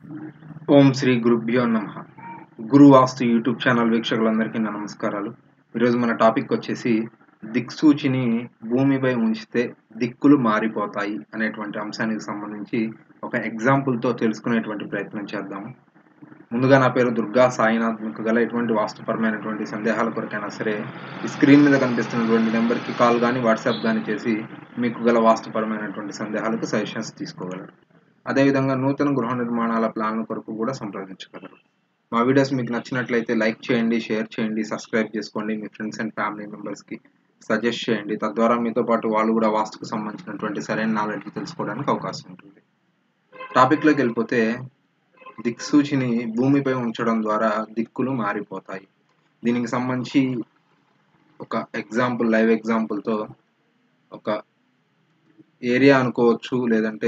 ఓం శ్రీ గురుభ్యో నమ గురు వాస్తు YouTube channel వీక్షకులందరికీ నా నమస్కారాలు ఈరోజు మన టాపిక్ వచ్చేసి దిక్సూచిని భూమిపై ఉంచితే దిక్కులు మారిపోతాయి అనేటువంటి అంశానికి సంబంధించి ఒక ఎగ్జాంపుల్తో తెలుసుకునేటువంటి ప్రయత్నం చేద్దాము ముందుగా నా పేరు దుర్గా సాయినాథ్ మీకు గల ఎటువంటి వాస్తుపరమైనటువంటి సందేహాల కొరకైనా సరే ఈ స్క్రీన్ మీద కనిపిస్తున్నటువంటి నెంబర్కి కాల్ కానీ వాట్సాప్ కానీ చేసి మీకు గల వాస్తుపరమైనటువంటి సందేహాలకు సజెషన్స్ తీసుకోగలరు అదేవిధంగా నూతన గృహ నిర్మాణాల ప్లాన్ల కొరకు కూడా సంప్రదించగలరు మా వీడియోస్ మీకు నచ్చినట్లయితే లైక్ చేయండి షేర్ చేయండి సబ్స్క్రైబ్ చేసుకోండి మీ ఫ్రెండ్స్ అండ్ ఫ్యామిలీ మెంబర్స్కి సజెస్ట్ చేయండి తద్వారా మీతో పాటు వాళ్ళు కూడా వాస్తుకు సంబంధించినటువంటి సరైన నాలెడ్జ్ తెలుసుకోవడానికి అవకాశం ఉంటుంది టాపిక్లోకి వెళ్ళిపోతే దిక్సూచిని భూమిపై ఉంచడం ద్వారా దిక్కులు మారిపోతాయి దీనికి సంబంధించి ఒక ఎగ్జాంపుల్ లైవ్ ఎగ్జాంపుల్తో ఒక ఏరియా అనుకోవచ్చు లేదంటే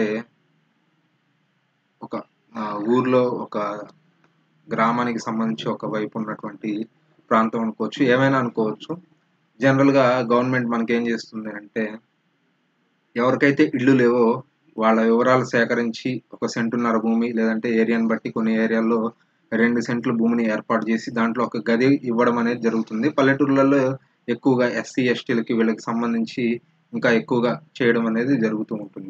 ఒక ఆ, ఊర్లో ఒక గ్రామానికి సంబంధించి ఒక వైపు ఉన్నటువంటి ప్రాంతం అనుకోవచ్చు ఏమైనా అనుకోవచ్చు జనరల్గా గవర్నమెంట్ మనకి ఏం చేస్తుంది అంటే ఎవరికైతే ఇళ్ళు లేవో వాళ్ళ వివరాలు సేకరించి ఒక సెంటున్నర భూమి లేదంటే ఏరియాని బట్టి కొన్ని ఏరియాల్లో రెండు సెంట్ల భూమిని ఏర్పాటు చేసి దాంట్లో ఒక గది ఇవ్వడం అనేది జరుగుతుంది పల్లెటూర్లలో ఎక్కువగా ఎస్సీ ఎస్టీలకి వీళ్ళకి సంబంధించి ఇంకా ఎక్కువగా చేయడం అనేది జరుగుతూ ఉంటుంది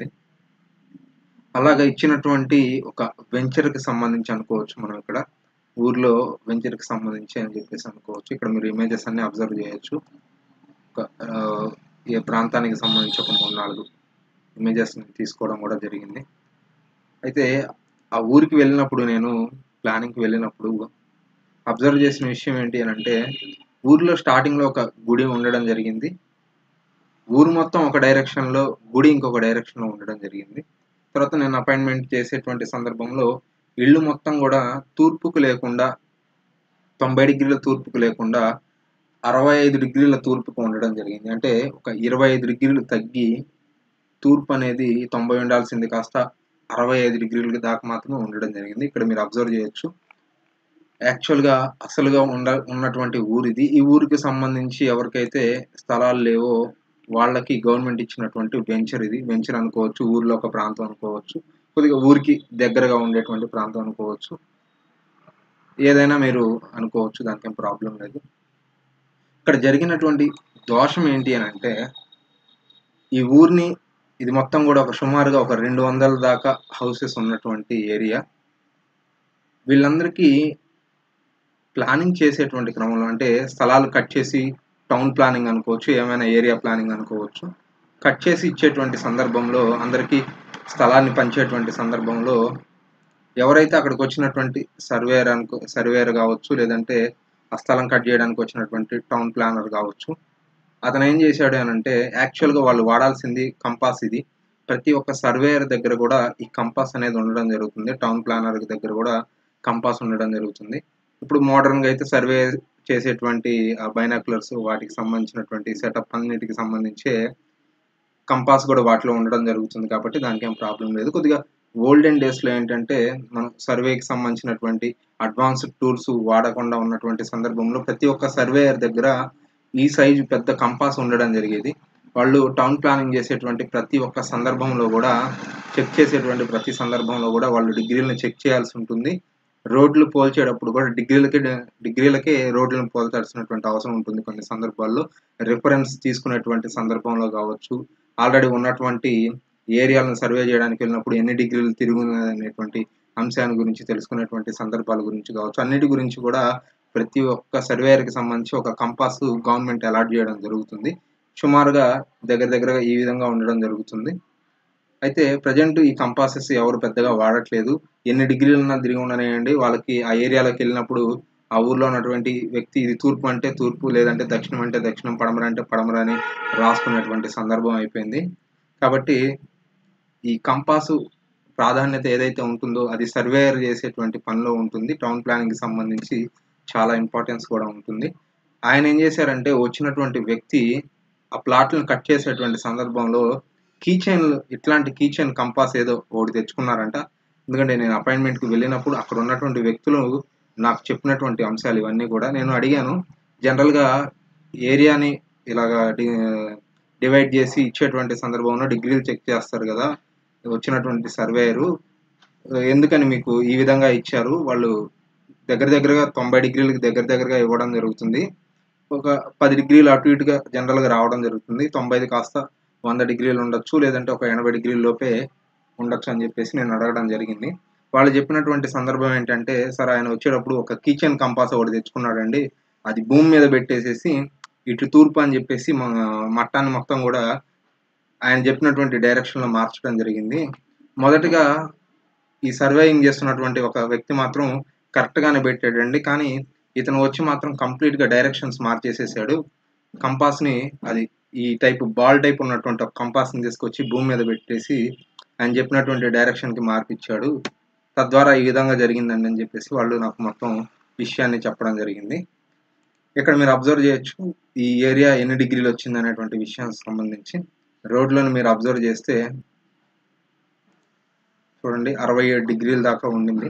అలాగా ఇచ్చినటువంటి ఒక వెంచర్కి సంబంధించి అనుకోవచ్చు మనం ఇక్కడ ఊర్లో వెంచర్కి సంబంధించి అని చెప్పేసి అనుకోవచ్చు ఇక్కడ మీరు ఇమేజెస్ అన్ని అబ్జర్వ్ చేయొచ్చు ఒక ఆ, ఏ ప్రాంతానికి సంబంధించి ఒక మూడు నాలుగు ఇమేజెస్ తీసుకోవడం కూడా జరిగింది అయితే ఆ ఊరికి వెళ్ళినప్పుడు నేను ప్లానింగ్కి వెళ్ళినప్పుడు అబ్జర్వ్ చేసిన విషయం ఏంటి అని అంటే ఊర్లో స్టార్టింగ్లో ఒక గుడి ఉండడం జరిగింది ఊరు మొత్తం ఒక డైరెక్షన్లో గుడి ఇంకొక డైరెక్షన్లో ఉండడం జరిగింది తర్వాత నేను అపాయింట్మెంట్ చేసేటువంటి సందర్భంలో ఇల్లు మొత్తం కూడా తూర్పుకు లేకుండా తొంభై డిగ్రీల తూర్పుకు లేకుండా అరవై ఐదు డిగ్రీల తూర్పుకు ఉండడం జరిగింది అంటే ఒక ఇరవై ఐదు డిగ్రీలు తగ్గి తూర్పు అనేది తొంభై ఉండాల్సింది కాస్త అరవై ఐదు డిగ్రీల దాకా మాత్రమే ఉండడం జరిగింది ఇక్కడ మీరు అబ్జర్వ్ చేయొచ్చు యాక్చువల్గా అసలుగా ఉండ ఉన్నటువంటి ఊరిది ఈ ఊరికి సంబంధించి ఎవరికైతే స్థలాలు లేవో వాళ్ళకి గవర్నమెంట్ ఇచ్చినటువంటి వెంచర్ ఇది వెంచర్ అనుకోవచ్చు ఊర్లో ఒక ప్రాంతం అనుకోవచ్చు కొద్దిగా ఊరికి దగ్గరగా ఉండేటువంటి ప్రాంతం అనుకోవచ్చు ఏదైనా మీరు అనుకోవచ్చు దానికేం ప్రాబ్లం లేదు ఇక్కడ జరిగినటువంటి దోషం ఏంటి అని అంటే ఈ ఊరిని ఇది మొత్తం కూడా ఒక సుమారుగా ఒక రెండు వందల దాకా హౌసెస్ ఉన్నటువంటి ఏరియా వీళ్ళందరికీ ప్లానింగ్ చేసేటువంటి క్రమంలో అంటే స్థలాలు కట్ చేసి టౌన్ ప్లానింగ్ అనుకోవచ్చు ఏమైనా ఏరియా ప్లానింగ్ అనుకోవచ్చు కట్ చేసి ఇచ్చేటువంటి సందర్భంలో అందరికీ స్థలాన్ని పంచేటువంటి సందర్భంలో ఎవరైతే అక్కడికి వచ్చినటువంటి సర్వేయర్ అనుకో సర్వేయర్ కావచ్చు లేదంటే ఆ స్థలం కట్ చేయడానికి వచ్చినటువంటి టౌన్ ప్లానర్ కావచ్చు అతను ఏం చేశాడు అని అంటే యాక్చువల్గా వాళ్ళు వాడాల్సింది కంపాస్ ఇది ప్రతి ఒక్క సర్వేయర్ దగ్గర కూడా ఈ కంపాస్ అనేది ఉండడం జరుగుతుంది టౌన్ ప్లానర్ దగ్గర కూడా కంపాస్ ఉండడం జరుగుతుంది ఇప్పుడు మోడర్న్గా అయితే సర్వే చేసేటువంటి బైనాకులర్స్ వాటికి సంబంధించినటువంటి సెటప్ అన్నిటికి సంబంధించే కంపాస్ కూడా వాటిలో ఉండడం జరుగుతుంది కాబట్టి దానికి ఏం ప్రాబ్లం లేదు కొద్దిగా ఓల్డెన్ డేస్లో ఏంటంటే మనం సర్వేకి సంబంధించినటువంటి అడ్వాన్స్డ్ టూల్స్ వాడకుండా ఉన్నటువంటి సందర్భంలో ప్రతి ఒక్క సర్వేయర్ దగ్గర ఈ సైజు పెద్ద కంపాస్ ఉండడం జరిగేది వాళ్ళు టౌన్ ప్లానింగ్ చేసేటువంటి ప్రతి ఒక్క సందర్భంలో కూడా చెక్ చేసేటువంటి ప్రతి సందర్భంలో కూడా వాళ్ళు డిగ్రీలను చెక్ చేయాల్సి ఉంటుంది రోడ్లు పోల్చేటప్పుడు కూడా డిగ్రీలకి డిగ్రీలకే రోడ్లను పోల్చాల్సినటువంటి అవసరం ఉంటుంది కొన్ని సందర్భాల్లో రిఫరెన్స్ తీసుకునేటువంటి సందర్భంలో కావచ్చు ఆల్రెడీ ఉన్నటువంటి ఏరియాలను సర్వే చేయడానికి వెళ్ళినప్పుడు ఎన్ని డిగ్రీలు తిరుగునేటువంటి అంశాన్ని గురించి తెలుసుకునేటువంటి సందర్భాల గురించి కావచ్చు అన్నిటి గురించి కూడా ప్రతి ఒక్క సర్వేయర్కి సంబంధించి ఒక కంపాస్ గవర్నమెంట్ అలాట్ చేయడం జరుగుతుంది సుమారుగా దగ్గర దగ్గరగా ఈ విధంగా ఉండడం జరుగుతుంది అయితే ప్రజెంట్ ఈ కంపాసెస్ ఎవరు పెద్దగా వాడట్లేదు ఎన్ని డిగ్రీలన్నా తిరిగి ఉండనివ్వండి వాళ్ళకి ఆ ఏరియాలోకి వెళ్ళినప్పుడు ఆ ఊర్లో ఉన్నటువంటి వ్యక్తి ఇది తూర్పు అంటే తూర్పు లేదంటే దక్షిణం అంటే దక్షిణం పడమర అంటే పడమర అని రాసుకునేటువంటి సందర్భం అయిపోయింది కాబట్టి ఈ కంపాసు ప్రాధాన్యత ఏదైతే ఉంటుందో అది సర్వేయర్ చేసేటువంటి పనిలో ఉంటుంది టౌన్ ప్లానింగ్కి సంబంధించి చాలా ఇంపార్టెన్స్ కూడా ఉంటుంది ఆయన ఏం చేశారంటే వచ్చినటువంటి వ్యక్తి ఆ ప్లాట్లను కట్ చేసేటువంటి సందర్భంలో కీచైన్ ఇట్లాంటి కీచైన్ కంపాస్ ఏదో ఒకటి తెచ్చుకున్నారంట ఎందుకంటే నేను అపాయింట్మెంట్కి వెళ్ళినప్పుడు అక్కడ ఉన్నటువంటి వ్యక్తులు నాకు చెప్పినటువంటి అంశాలు ఇవన్నీ కూడా నేను అడిగాను జనరల్గా ఏరియాని ఇలాగా డివైడ్ చేసి ఇచ్చేటువంటి సందర్భంలో డిగ్రీలు చెక్ చేస్తారు కదా వచ్చినటువంటి సర్వేయరు ఎందుకని మీకు ఈ విధంగా ఇచ్చారు వాళ్ళు దగ్గర దగ్గరగా తొంభై డిగ్రీలకి దగ్గర దగ్గరగా ఇవ్వడం జరుగుతుంది ఒక పది డిగ్రీలు అటు ఇటుగా జనరల్గా రావడం జరుగుతుంది తొంభైది కాస్త వంద డిగ్రీలు ఉండొచ్చు లేదంటే ఒక ఎనభై డిగ్రీల లోపే ఉండొచ్చు అని చెప్పేసి నేను అడగడం జరిగింది వాళ్ళు చెప్పినటువంటి సందర్భం ఏంటంటే సార్ ఆయన వచ్చేటప్పుడు ఒక కిచెన్ కంపాస్ ఒకటి తెచ్చుకున్నాడండి అది భూమి మీద పెట్టేసేసి ఇటు తూర్పు అని చెప్పేసి మా మట్టాన్ని మొత్తం కూడా ఆయన చెప్పినటువంటి డైరెక్షన్లో మార్చడం జరిగింది మొదటిగా ఈ సర్వేయింగ్ చేస్తున్నటువంటి ఒక వ్యక్తి మాత్రం కరెక్ట్గానే పెట్టాడండి కానీ ఇతను వచ్చి మాత్రం కంప్లీట్గా డైరెక్షన్స్ మార్చేసేసాడు కంపాస్ని అది ఈ టైప్ బాల్ టైప్ ఉన్నటువంటి ఒక కంపాస్ని తీసుకొచ్చి భూమి మీద పెట్టేసి ఆయన చెప్పినటువంటి డైరెక్షన్కి మార్పిచ్చాడు తద్వారా ఈ విధంగా జరిగిందండి అని చెప్పేసి వాళ్ళు నాకు మొత్తం విషయాన్ని చెప్పడం జరిగింది ఇక్కడ మీరు అబ్జర్వ్ చేయొచ్చు ఈ ఏరియా ఎన్ని డిగ్రీలు వచ్చింది అనేటువంటి విషయానికి సంబంధించి రోడ్లను మీరు అబ్జర్వ్ చేస్తే చూడండి అరవై ఏడు డిగ్రీల దాకా ఉండింది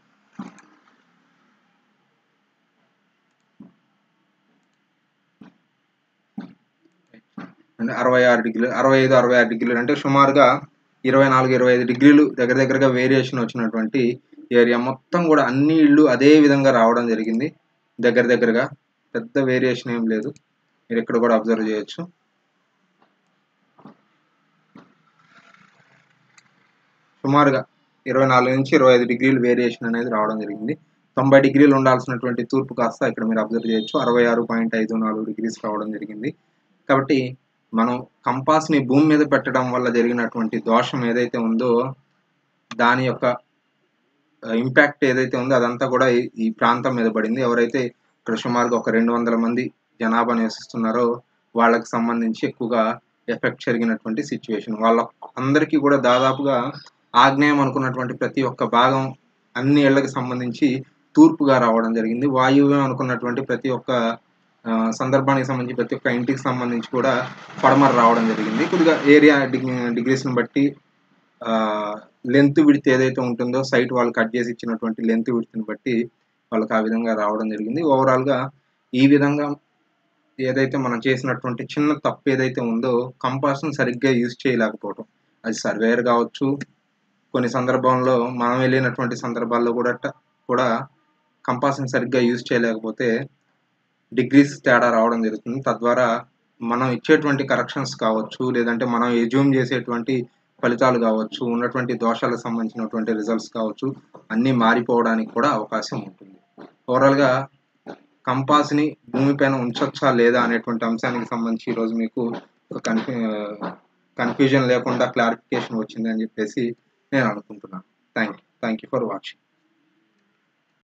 అంటే అరవై ఆరు డిగ్రీలు అరవై ఐదు అరవై ఆరు డిగ్రీలు అంటే సుమారుగా ఇరవై నాలుగు ఇరవై ఐదు డిగ్రీలు దగ్గర దగ్గరగా వేరియేషన్ వచ్చినటువంటి ఏరియా మొత్తం కూడా అన్ని ఇళ్ళు అదే విధంగా రావడం జరిగింది దగ్గర దగ్గరగా పెద్ద వేరియేషన్ ఏం లేదు మీరు ఇక్కడ కూడా అబ్జర్వ్ చేయొచ్చు సుమారుగా ఇరవై నాలుగు నుంచి ఇరవై ఐదు డిగ్రీలు వేరియేషన్ అనేది రావడం జరిగింది తొంభై డిగ్రీలు ఉండాల్సినటువంటి తూర్పు కాస్త ఇక్కడ మీరు అబ్జర్వ్ చేయొచ్చు అరవై ఆరు పాయింట్ ఐదు నాలుగు డిగ్రీస్ రావడం జరిగింది కాబట్టి మనం కంపాస్ని భూమి మీద పెట్టడం వల్ల జరిగినటువంటి దోషం ఏదైతే ఉందో దాని యొక్క ఇంపాక్ట్ ఏదైతే ఉందో అదంతా కూడా ఈ- ఈ ప్రాంతం మీద పడింది ఎవరైతే ఇక్కడ సుమారుగా ఒక రెండు వందల మంది జనాభా నివసిస్తున్నారో వాళ్ళకి సంబంధించి ఎక్కువగా ఎఫెక్ట్ జరిగినటువంటి సిచ్యువేషన్ వాళ్ళ అందరికీ కూడా దాదాపుగా ఆగ్నేయం అనుకున్నటువంటి ప్రతి ఒక్క భాగం అన్ని ఇళ్లకు సంబంధించి తూర్పుగా రావడం జరిగింది వాయువ్యం అనుకున్నటువంటి ప్రతి ఒక్క ఆ, సందర్భానికి సంబంధించి ప్రతి ఒక్క ఇంటికి సంబంధించి కూడా పడమర రావడం జరిగింది కొద్దిగా ఏరియా డిగ్రీస్ని బట్టి లెంత్ విడ్త్ ఏదైతే ఉంటుందో సైట్ వాళ్ళు కట్ చేసి ఇచ్చినటువంటి లెంత్ విడ్త్ని బట్టి వాళ్ళకి ఆ విధంగా రావడం జరిగింది ఓవరాల్గా ఈ విధంగా ఏదైతే మనం చేసినటువంటి చిన్న తప్పు ఏదైతే ఉందో కంపాస్ని సరిగ్గా యూజ్ చేయలేకపోవడం అది సర్వేయర్ కావచ్చు కొన్ని సందర్భంలో మనం వెళ్ళినటువంటి సందర్భాల్లో కూడా ట- కూడా కంపాస్ని సరిగ్గా యూజ్ చేయలేకపోతే డిగ్రీస్ తేడా రావడం జరుగుతుంది తద్వారా మనం ఇచ్చేటువంటి కరెక్షన్స్ కావచ్చు లేదంటే మనం ఎజ్యూమ్ చేసేటువంటి ఫలితాలు కావచ్చు ఉన్నటువంటి దోషాలకు సంబంధించినటువంటి రిజల్ట్స్ కావచ్చు అన్నీ మారిపోవడానికి కూడా అవకాశం ఉంటుంది ఓవరాల్గా కంపాస్ని భూమిపైన ఉంచొచ్చా లేదా అనేటువంటి అంశానికి సంబంధించి ఈరోజు మీకు ఒక కన్ఫ్యూ కన్ఫ్యూజన్ లేకుండా క్లారిఫికేషన్ వచ్చింది అని చెప్పేసి నేను అనుకుంటున్నాను thank you thank you for watching